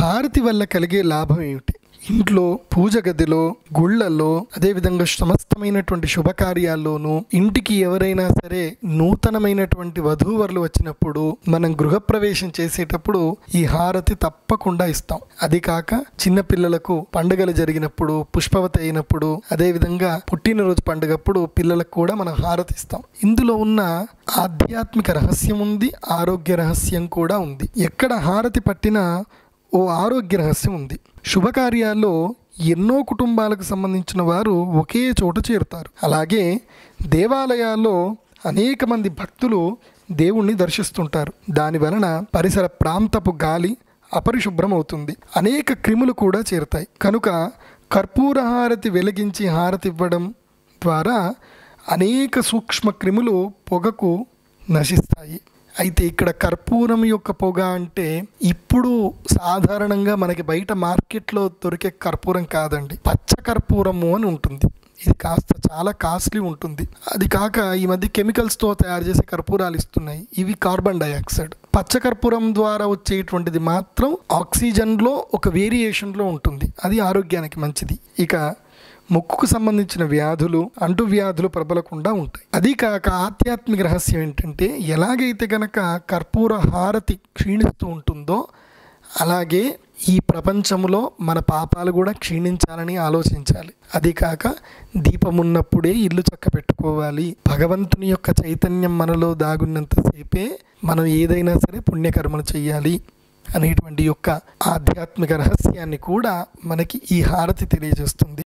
హారతి వల్ల కలిగే లాభం ఏమిటి ఇంట్లో పూజ గదిలో గుళ్ళల్లో అదేవిధంగా సమస్తమైనటువంటి శుభకార్యాల్లోనూ ఇంటికి ఎవరైనా సరే నూతనమైనటువంటి వధూవరులు వచ్చినప్పుడు మనం గృహప్రవేశం చేసేటప్పుడు ఈ హారతి తప్పకుండా ఇస్తాం అది కాక చిన్న పిల్లలకు పండుగలు జరిగినప్పుడు పుష్పవతి అయినప్పుడు అదేవిధంగా పుట్టినరోజు పండుగప్పుడు పిల్లలకు కూడా మనం హారతి ఇస్తాం ఇందులో ఉన్న ఆధ్యాత్మిక రహస్యం ఉంది ఆరోగ్య రహస్యం కూడా ఉంది ఎక్కడ హారతి పట్టినా ఓ ఆరోగ్య రహస్యం ఉంది శుభకార్యాల్లో ఎన్నో కుటుంబాలకు సంబంధించిన వారు ఒకే చోట చేరుతారు అలాగే దేవాలయాల్లో అనేక మంది భక్తులు దేవుణ్ణి దర్శిస్తుంటారు దాని వలన పరిసర ప్రాంతపు గాలి అపరిశుభ్రం అవుతుంది అనేక క్రిములు కూడా చేరుతాయి కనుక కర్పూర హారతి వెలిగించి హారతి ఇవ్వడం ద్వారా అనేక సూక్ష్మ క్రిములు పొగకు నశిస్తాయి అయితే ఇక్కడ కర్పూరం యొక్క పొగ అంటే ఇప్పుడు సాధారణంగా మనకి బయట మార్కెట్లో దొరికే కర్పూరం కాదండి పచ్చ కర్పూరము అని ఉంటుంది ఇది కాస్త చాలా కాస్ట్లీ ఉంటుంది అది కాక ఈ మధ్య కెమికల్స్తో తయారు చేసే కర్పూరాలు ఇస్తున్నాయి ఇవి కార్బన్ డైఆక్సైడ్ పచ్చ కర్పూరం ద్వారా వచ్చేటువంటిది మాత్రం ఆక్సిజన్లో ఒక వేరియేషన్లో ఉంటుంది అది ఆరోగ్యానికి మంచిది ఇక ముక్కుకు సంబంధించిన వ్యాధులు అంటు వ్యాధులు ప్రబలకుండా ఉంటాయి అది కాక ఆధ్యాత్మిక రహస్యం ఏంటంటే ఎలాగైతే గనక కర్పూర హారతి క్షీణిస్తూ ఉంటుందో అలాగే ఈ ప్రపంచంలో మన పాపాలు కూడా క్షీణించాలని ఆలోచించాలి అది కాక దీపం ఉన్నప్పుడే ఇల్లు చక్క పెట్టుకోవాలి భగవంతుని యొక్క చైతన్యం మనలో దాగున్నంతసేపే మనం ఏదైనా సరే పుణ్యకర్మలు చేయాలి అనేటువంటి యొక్క ఆధ్యాత్మిక రహస్యాన్ని కూడా మనకి ఈ హారతి తెలియజేస్తుంది